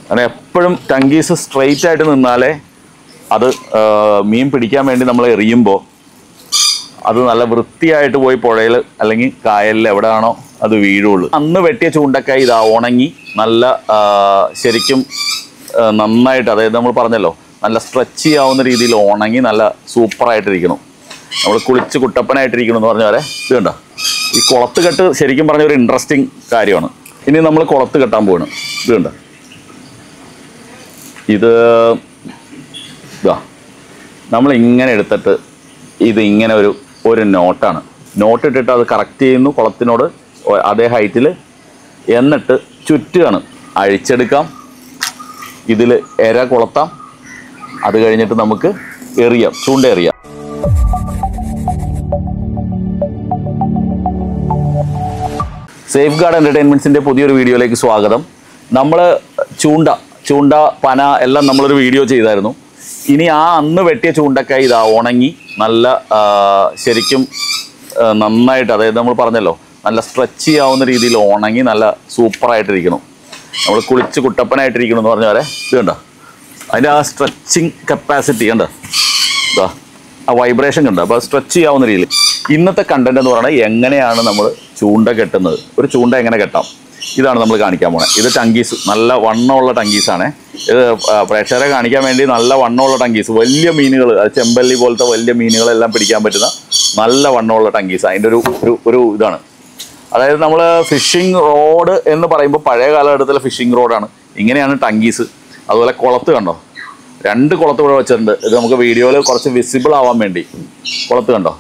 കാരണം എപ്പോഴും ടങ്കീസ് സ്ട്രെയിറ്റ് ആയിട്ട് നിന്നാലേ അത് ആ, മീൻ പിടിക്കാൻ വേണ്ടി നമ്മൾ എറിയുമ്പോൾ അത് നല്ല വൃത്തിയായിട്ട് പോയി പുഴയിൽ അല്ലെങ്കിൽ കായലിൽ എവിടെയാണോ അത് വീഴുള്ളൂ അന്ന് വെട്ടിയ ചൂണ്ടക്കായി ഇതാ ഉണങ്ങി നല്ല ആ, ശരിക്കും ആ, നന്നായിട്ട് അതായത് നമ്മൾ പറഞ്ഞല്ലോ നല്ല സ്ട്രെച്ച് ചെയ്യാവുന്ന രീതിയിൽ ഉണങ്ങി നല്ല സൂപ്പറായിട്ടിരിക്കണം നമ്മൾ കുളിച്ച് കുട്ടപ്പനായിട്ടിരിക്കണം എന്ന് പറഞ്ഞ പോലെ ഇത് കണ്ടോ ഈ കുളത്ത് കെട്ട് ശരിക്കും പറഞ്ഞ ഒരു ഇൻട്രസ്റ്റിംഗ് കാര്യമാണ് ഇനി നമ്മൾ കുളത്ത് കെട്ടാൻ പോവാണ് ഇത് കണ്ടോ ഇത് ഇതാ നമ്മൾ ഇങ്ങനെ എടുത്തിട്ട് ഇത് ഇങ്ങനെ ഒരു ഒരു നോട്ടാണ് നോട്ട് ഇട്ടിട്ട് അത് കറക്റ്റ് ചെയ്യുന്നു കുളത്തിനോട് ഒ- അതേ ഹൈറ്റിൽ എന്നിട്ട് ചുറ്റുകയാണ് അഴിച്ചെടുക്കാം ഇതിൽ എര കുളത്താം അത് കഴിഞ്ഞിട്ട് നമുക്ക് എറിയാം ചൂണ്ട എറിയാം സേഫ് ഗാർഡ് എൻ്റർടൈൻമെൻറ്റ്സിൻ്റെ പുതിയൊരു വീഡിയോയിലേക്ക് സ്വാഗതം നമ്മൾ ചൂണ്ട ചൂണ്ട പന എല്ലാം നമ്മളൊരു വീഡിയോ ചെയ്തായിരുന്നു ഇനി ആ അന്ന് വെട്ടിയ ചൂണ്ടക്കായി ഇതാ ഉണങ്ങി നല്ല ആ, ശരിക്കും ആ, നന്നായിട്ട് അതായത് നമ്മൾ പറഞ്ഞല്ലോ നല്ല സ്ട്രെച്ച് ചെയ്യാവുന്ന രീതിയിൽ ഉണങ്ങി നല്ല സൂപ്പറായിട്ടിരിക്കണം നമ്മൾ കുളിച്ച് കുട്ടപ്പനായിട്ടിരിക്കണം എന്ന് പറഞ്ഞ പോലെ ഇത് കണ്ടോ അതിൻ്റെ ആ സ്ട്രെച്ചിങ് കപ്പാസിറ്റി കണ്ടോ ഇതാ ആ വൈബ്രേഷൻ കണ്ടോ അപ്പോൾ സ്ട്രെച്ച് ചെയ്യാവുന്ന രീതിയിൽ ഇന്നത്തെ കണ്ടന്റ് എന്ന് പറയുന്നത് എങ്ങനെയാണ് നമ്മൾ ചൂണ്ട കെട്ടുന്നത് ഒരു ചൂണ്ട എങ്ങനെ കെട്ടാം ഇതാണ് നമ്മൾ കാണിക്കാൻ പോണത് ഇത് ടങ്കീസ് നല്ല വണ്ണമുള്ള ടങ്കീസാണ് ഇത് ആ, പ്രേക്ഷകരെ കാണിക്കാൻ വേണ്ടി നല്ല വണ്ണമുള്ള ടങ്കീസ് വലിയ മീനുകൾ അത് ചെമ്പല്ലി പോലത്തെ വലിയ മീനുകളെല്ലാം പിടിക്കാൻ പറ്റുന്ന നല്ല വണ്ണമുള്ള ടങ്കീസ് അതിൻ്റെ ഒരു ഒരു ഒരു ഇതാണ് അതായത് നമ്മൾ ഫിഷിംഗ് റോഡ് എന്ന് പറയുമ്പോൾ പഴയ കാലഘട്ടത്തിലെ ഫിഷിംഗ് റോഡാണ് ഇങ്ങനെയാണ് ടങ്കീസ് അതുപോലെ കുളത്ത് കണ്ടോ രണ്ട് കുളത്ത് ഇവിടെ വെച്ചിട്ടുണ്ട് ഇത് നമുക്ക് വീഡിയോയിൽ കുറച്ച് വിസിബിൾ ആവാൻ വേണ്ടി കുളത്ത് കണ്ടോ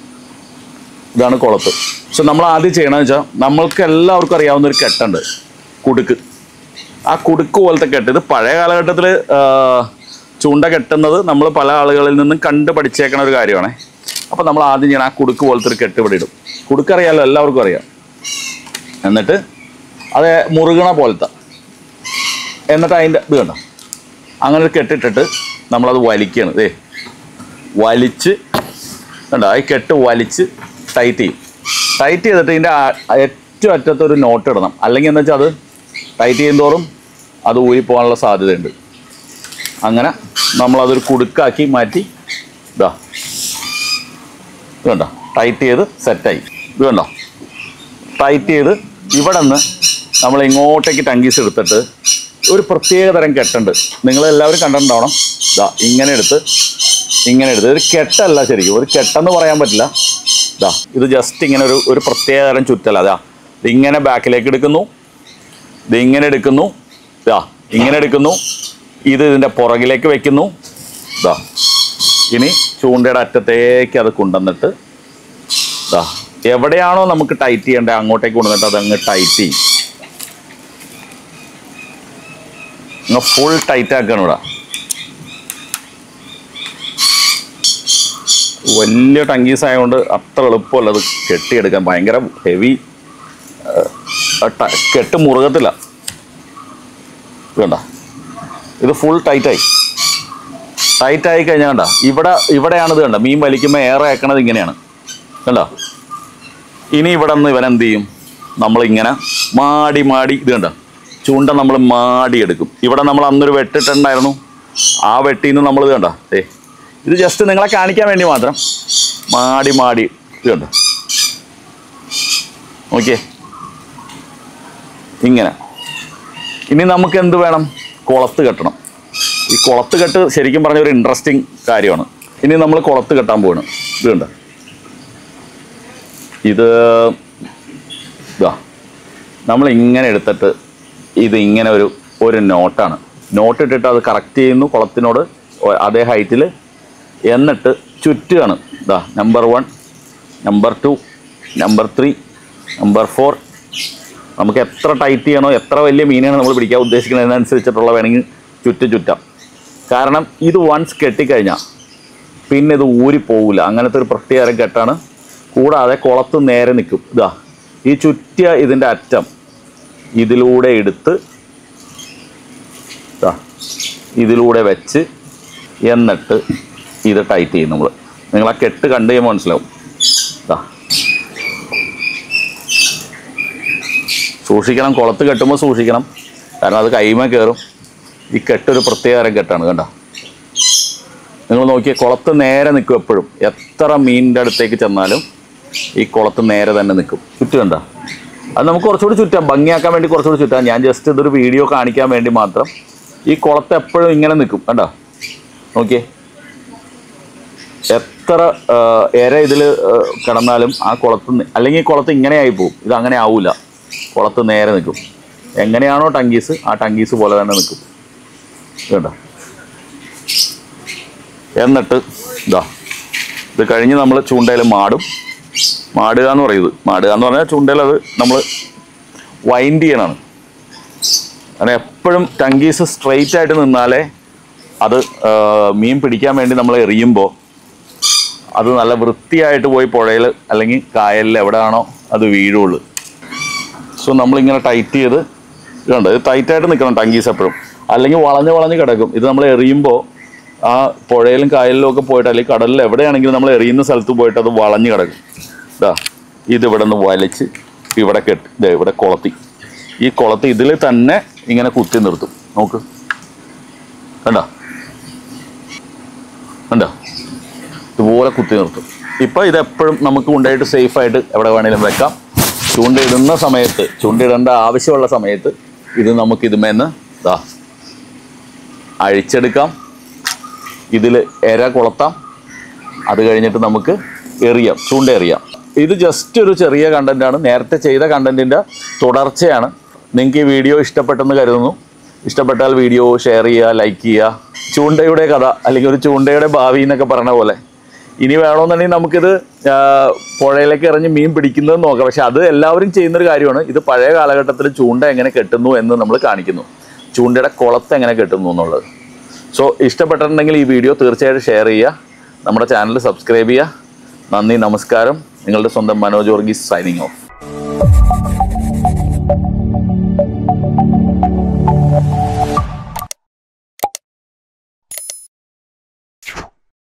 ഇതാണ് കുളത്ത് പക്ഷെ നമ്മൾ ആദ്യം ചെയ്യണമെന്ന് വെച്ചാൽ നമ്മൾക്ക് എല്ലാവർക്കും അറിയാവുന്ന ഒരു കെട്ടുണ്ട് കുടുക്ക് ആ കുടുക്ക് പോലത്തെ കെട്ട് ഇത് പഴയ കാലഘട്ടത്തിൽ ചൂണ്ട കെട്ടുന്നത് നമ്മൾ പല ആളുകളിൽ നിന്നും കണ്ട് പഠിച്ചേക്കണ ഒരു കാര്യമാണ് അപ്പോൾ നമ്മൾ ആദ്യം ചെയ്യണം ആ കുടുക്ക് പോലത്തെ ഒരു കെട്ട് ഇവിടെ ഇടും കുടുക്കറിയാലോ എല്ലാവർക്കും അറിയാം എന്നിട്ട് അത് മുറുകണ പോലത്തെ എന്നിട്ട് അതിൻ്റെ ഇത് കണ്ടോ അങ്ങനെ ഒരു കെട്ടിട്ടിട്ട് നമ്മളത് വലിക്കുകയാണ് ദേ വലിച്ച് കണ്ടോ ഈ കെട്ട് വലിച്ച് ടൈറ്റ് ചെയ്യും ടൈറ്റ് ചെയ്തിട്ട് ഇതിൻ്റെ ആ- ഏറ്റവും അറ്റത്ത് ഒരു നോട്ട് ഇടണം അല്ലെങ്കിൽ എന്താ വെച്ചാൽ അത് ടൈറ്റ് ചെയ്യുന്തോറും അത് ഊരിപ്പോകാനുള്ള സാധ്യതയുണ്ട് അങ്ങനെ നമ്മളതൊരു കുടുക്കാക്കി മാറ്റി ഇതാ ഇത് കണ്ടോ ടൈറ്റ് ചെയ്ത് സെറ്റായി ഇത് കണ്ടോ ടൈറ്റ് ചെയ്ത് ഇവിടെ നിന്ന് നമ്മൾ ഇങ്ങോട്ടേക്ക് ടങ്കീസ് എടുത്തിട്ട് ഒരു പ്രത്യേക തരം കെട്ടുണ്ട് നിങ്ങളെല്ലാവരും കണ്ടിട്ടുണ്ടാവണം ഇതാ ഇങ്ങനെ എടുത്ത് ഇങ്ങനെ എടുത്ത് ഒരു കെട്ടല്ല ശരിക്കും ഒരു കെട്ടെന്ന് പറയാൻ പറ്റില്ല ഇതാ ഇത് ജസ്റ്റ് ഇങ്ങനെ ഒരു ഒരു പ്രത്യേക തരം ചുറ്റല അതാ ഇതിങ്ങനെ ബാക്കിലേക്ക് എടുക്കുന്നു ഇത് ഇങ്ങനെ എടുക്കുന്നു ഇതാ ഇങ്ങനെ എടുക്കുന്നു ഇത് ഇതിൻ്റെ പുറകിലേക്ക് വെക്കുന്നു ഇതാ ഇനി ചൂണ്ടയുടെ അറ്റത്തേക്ക് അത് കൊണ്ടുവന്നിട്ട് ദാ എവിടെയാണോ നമുക്ക് ടൈറ്റ് ചെയ്യേണ്ടത് അങ്ങോട്ടേക്ക് കൊണ്ടുവന്നിട്ട് അതങ്ങ് ടൈറ്റ് ചെയ്യും അങ്ങ് ഫുൾ ടൈറ്റ് ആക്കാണ് ഇവിടെ വലിയ ടങ്കീസ് ആയതുകൊണ്ട് അത്ര എളുപ്പമല്ല അത് കെട്ടിയെടുക്കാൻ ഭയങ്കര ഹെവി കെട്ട് മുറുകത്തില്ല ഇത് കണ്ട ഇത് ഫുൾ ടൈറ്റായി ടൈറ്റ് ആയി കഴിഞ്ഞാൽ കണ്ട ഇവിടെ ഇവിടെയാണ് ഇത് കണ്ട മീൻ വലിക്കുമ്പോൾ ഏറെ ആക്കണത് ഇങ്ങനെയാണ് കണ്ടോ ഇനി ഇവിടെ നിന്ന് ഇവൻ എന്ത് ചെയ്യും നമ്മളിങ്ങനെ മാടി മാടി ഇത് കണ്ട ചൂണ്ട നമ്മൾ മാടി എടുക്കും ഇവിടെ നമ്മൾ അന്നൊരു വെട്ടിട്ടുണ്ടായിരുന്നു ആ വെട്ടിന്ന് നമ്മൾ ഇത് കണ്ട ഏ ഇത് ജസ്റ്റ് നിങ്ങളെ കാണിക്കാൻ വേണ്ടി മാത്രം മാടി മാടി ഇത് കണ്ട ഓക്കെ ഇങ്ങനെ ഇനി നമുക്ക് എന്ത് വേണം കുളത്ത് കെട്ടണം ഈ കുളത്ത് കെട്ട് ശരിക്കും പറഞ്ഞ ഒരു ഇൻട്രസ്റ്റിംഗ് കാര്യമാണ് ഇനി നമ്മൾ കുളത്ത് കെട്ടാൻ പോവാണ് ഇത് കണ്ട ഇത് ഇതാ നമ്മൾ ഇങ്ങനെ എടുത്തിട്ട് ഇത് ഇങ്ങനെ ഒരു ഒരു നോട്ടാണ് നോട്ട് ഇട്ടിട്ട് അത് കറക്റ്റ് ചെയ്യുന്നു കുളത്തിനോട് ഒ- അതേ ഹൈറ്റിൽ എന്നിട്ട് ചുറ്റുകയാണ് ഇതാ number one number two number three number four നമുക്ക് എത്ര ടൈറ്റ് ചെയ്യണോ എത്ര വലിയ മീനാണ് നമ്മൾ പിടിക്കാൻ ഉദ്ദേശിക്കുന്നതിനനുസരിച്ചിട്ടുള്ള വേണമെങ്കിൽ ചുറ്റ് ചുറ്റാം കാരണം ഇത് വൺസ് കെട്ടിക്കഴിഞ്ഞാൽ പിന്നെ ഇത് ഊരിപ്പോവില്ല അങ്ങനത്തെ ഒരു പ്രത്യേക തരം കെട്ടാണ് കൂടാതെ കുളത്ത് നേരെ നിൽക്കും ഇതാ ഈ ചുറ്റിയ ഇതിൻ്റെ അറ്റം ഇതിലൂടെ എടുത്ത് ദാ ഇതിലൂടെ വെച്ച് എന്നിട്ട് ഇത് ടൈറ്റ് ചെയ്യും നമ്മൾ നിങ്ങൾ ആ കെട്ട് കണ്ടു കഴിയുമ്പോൾ മനസ്സിലാവും ദാ സൂക്ഷിക്കണം കുളത്ത് കെട്ടുമ്പോൾ സൂക്ഷിക്കണം കാരണം അത് കൈമ കയറും ഈ കെട്ടൊരു പ്രത്യേക തരം കെട്ടാണ് കണ്ട നിങ്ങൾ നോക്കിയ കുളത്ത് നേരെ നിൽക്കും എപ്പോഴും എത്ര മീനിൻ്റെ അടുത്തേക്ക് ചെന്നാലും ഈ കുളത്ത് നേരെ തന്നെ നിൽക്കും ചുറ്റും കണ്ട അത് നമുക്ക് കുറച്ചുകൂടി ചുറ്റാം ഭംഗിയാക്കാൻ വേണ്ടി കുറച്ചുകൂടി ചുറ്റാം ഞാൻ ജസ്റ്റ് ഇതൊരു വീഡിയോ കാണിക്കാൻ വേണ്ടി മാത്രം ഈ കുളത്ത് എപ്പോഴും ഇങ്ങനെ നിൽക്കും കണ്ടോ നോക്കിയേ എത്ര ആ, ഇര ഇതിൽ കിടന്നാലും ആ കുളത്ത് നി- അല്ലെങ്കിൽ ഈ കുളത്ത് ഇങ്ങനെ ആയി പോകും ഇത് അങ്ങനെ ആവൂല കുളത്ത് നേരെ നിൽക്കും എങ്ങനെയാണോ ടങ്കീസ് ആ ടങ്കീസ് പോലെ തന്നെ നിൽക്കും കേട്ടോ എന്നിട്ട് ഇതാ ഇത് കഴിഞ്ഞ് നമ്മൾ ചൂണ്ടയിൽ മാടും മാടുക എന്ന് പറയുന്നത് മാടുക എന്ന് പറഞ്ഞാൽ ചൂണ്ടയിൽ അത് നമ്മൾ വൈൻഡ് ചെയ്യണമാണ് അങ്ങനെ എപ്പോഴും ടങ്കീസ് സ്ട്രെയിറ്റ് ആയിട്ട് നിന്നാലേ അത് ആ, മീൻ പിടിക്കാൻ വേണ്ടി നമ്മൾ എറിയുമ്പോൾ അത് നല്ല വൃത്തിയായിട്ട് പോയി പുഴയിൽ അല്ലെങ്കിൽ കായലിൽ എവിടെയാണോ അത് വീഴുള്ളൂ സോ നമ്മളിങ്ങനെ ടൈറ്റ് ചെയ്ത് ഇതുണ്ട് ഇത് ടൈറ്റായിട്ട് നിൽക്കണം ടങ്കീസ് എപ്പോഴും അല്ലെങ്കിൽ വളഞ്ഞ് വളഞ്ഞ് കിടക്കും ഇത് നമ്മൾ എറിയുമ്പോൾ ആ പുഴയിലും കായലിലും ഒക്കെ പോയിട്ട് അല്ലെങ്കിൽ കടലിൽ എവിടെയാണെങ്കിലും നമ്മൾ എറിയുന്ന സ്ഥലത്ത് പോയിട്ട് അത് വളഞ്ഞ് കിടക്കും ഇതാ ഇത് ഇവിടെ നിന്ന് വലിച്ച് ഇവിടെ കെട്ടി ഇതേ ഇവിടെ കുളത്തി ഈ കുളത്തി ഇതിൽ തന്നെ ഇങ്ങനെ കുത്തി നിർത്തും നോക്ക് കണ്ടോ കണ്ടോ ഇതുപോലെ കുത്തി നിർത്തും ഇപ്പം ഇതെപ്പോഴും നമുക്ക് കൊണ്ടുപോയിട്ട് സേഫായിട്ട് എവിടെ വേണേലും വെക്കാം ചൂണ്ടയിടുന്ന സമയത്ത് ചൂണ്ടയിടേണ്ട ആവശ്യമുള്ള സമയത്ത് ഇത് നമുക്ക് ഇതുമേന്ന് ഇതാ അഴിച്ചെടുക്കാം ഇതിൽ എര കൊളത്താം അത് കഴിഞ്ഞിട്ട് നമുക്ക് എറിയാം ചൂണ്ട എറിയാം ഇത് ജസ്റ്റ് ഒരു ചെറിയ കണ്ടന്റാണ് നേരത്തെ ചെയ്ത കണ്ടന്റിൻ്റെ തുടർച്ചയാണ് നിങ്ങൾക്ക് ഈ വീഡിയോ ഇഷ്ടപ്പെട്ടെന്ന് കരുതുന്നു ഇഷ്ടപ്പെട്ടാൽ വീഡിയോ ഷെയർ ചെയ്യുക ലൈക്ക് ചെയ്യുക ചൂണ്ടയുടെ കഥ അല്ലെങ്കിൽ ഒരു ചൂണ്ടയുടെ ഭാവി എന്നൊക്കെ പറഞ്ഞ പോലെ ഇനി വേണമെന്നുണ്ടെങ്കിൽ നമുക്കിത് ആ, പുഴയിലേക്ക് എറിഞ്ഞ് മീൻ പിടിക്കുന്നത് നോക്കാം പക്ഷെ അത് എല്ലാവരും ചെയ്യുന്നൊരു കാര്യമാണ് ഇത് പഴയ കാലഘട്ടത്തിൽ ചൂണ്ട എങ്ങനെ കെട്ടുന്നു എന്ന് നമ്മൾ കാണിക്കുന്നു ചൂണ്ടയുടെ കുളത്ത് എങ്ങനെ കെട്ടുന്നു എന്നുള്ളത് സോ ഇഷ്ടപ്പെട്ടിട്ടുണ്ടെങ്കിൽ ഈ വീഡിയോ തീർച്ചയായിട്ടും ഷെയർ ചെയ്യുക നമ്മുടെ ചാനൽ സബ്സ്ക്രൈബ് ചെയ്യുക നന്ദി നമസ്കാരം നിങ്ങളുടെ സ്വന്തം മനോജ് വർഗീസ് സൈനിങ് ഓഫ്